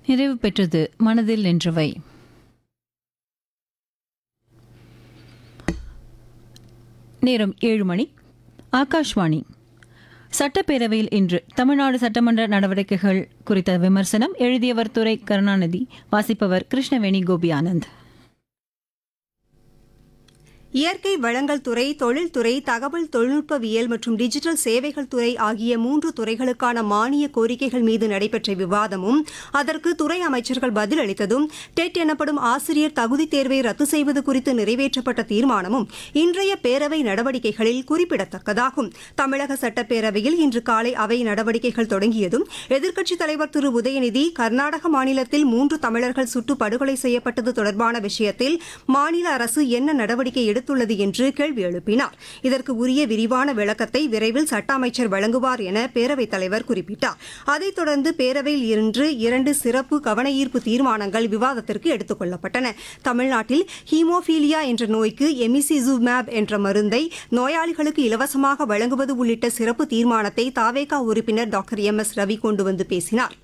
நிறைவு பெற்றது மனதில் நின்றவை நேரம் ஏழு மணி ஆகாஷ்வாணி சட்டப்பேரவையில் இன்று தமிழ்நாடு சட்டமன்ற நடவடிக்கைகள் குறித்த விமர்சனம் எழுதியவர் துரை கருணாநிதி வாசிப்பவர் கிருஷ்ணவேணி கோபி ஆனந்த் இயற்கை வளங்கள் துறை தொழில்துறை தகவல் தொழில்நுட்பவியல் மற்றும் டிஜிட்டல் சேவைகள் துறை ஆகிய மூன்று துறைகளுக்கான மானிய கோரிக்கைகள் மீது நடைபெற்ற விவாதமும் அதற்கு துறை அமைச்சர்கள் பதிலளித்ததும் டெட் எனப்படும் ஆசிரியர் தகுதித் தேர்வை ரத்து செய்வது குறித்து நிறைவேற்றப்பட்ட தீர்மானமும் இன்றைய பேரவை நடவடிக்கைகளில் குறிப்பிடத்தக்கதாகும் தமிழக சட்டப்பேரவையில் இன்று காலை அவை நடவடிக்கைகள் தொடங்கியதும் எதிர்க்கட்சித் தலைவர் திரு உதயநிதி கர்நாடக மாநிலத்தில் மூன்று தமிழர்கள் சுட்டு படுகொலை செய்யப்பட்டது தொடர்பான விஷயத்தில் மாநில அரசு என்ன நடவடிக்கை எடுத்துள்ளது என்று கேள்வி எழுப்பினார் இதற்கு உரிய விரிவான விளக்கத்தை விரைவில் சட்ட அமைச்சர் வழங்குவார் என பேரவைத் தலைவர் குறிப்பிட்டார் அதைத் தொடர்ந்து பேரவையில் இன்று இரண்டு சிறப்பு கவனஈர்ப்பு தீர்மானங்கள் விவாதத்திற்கு எடுத்துக் கொள்ளப்பட்டன தமிழ்நாட்டில் ஹீமோபீலியா என்ற நோய்க்கு எமிசிசூமேப் என்ற மருந்தை நோயாளிகளுக்கு இலவசமாக வழங்குவது உள்ளிட்ட சிறப்பு தீர்மானத்தை தாவேகா உறுப்பினர் டாக்டர் எம் எஸ் ரவி கொண்டு வந்து பேசினார்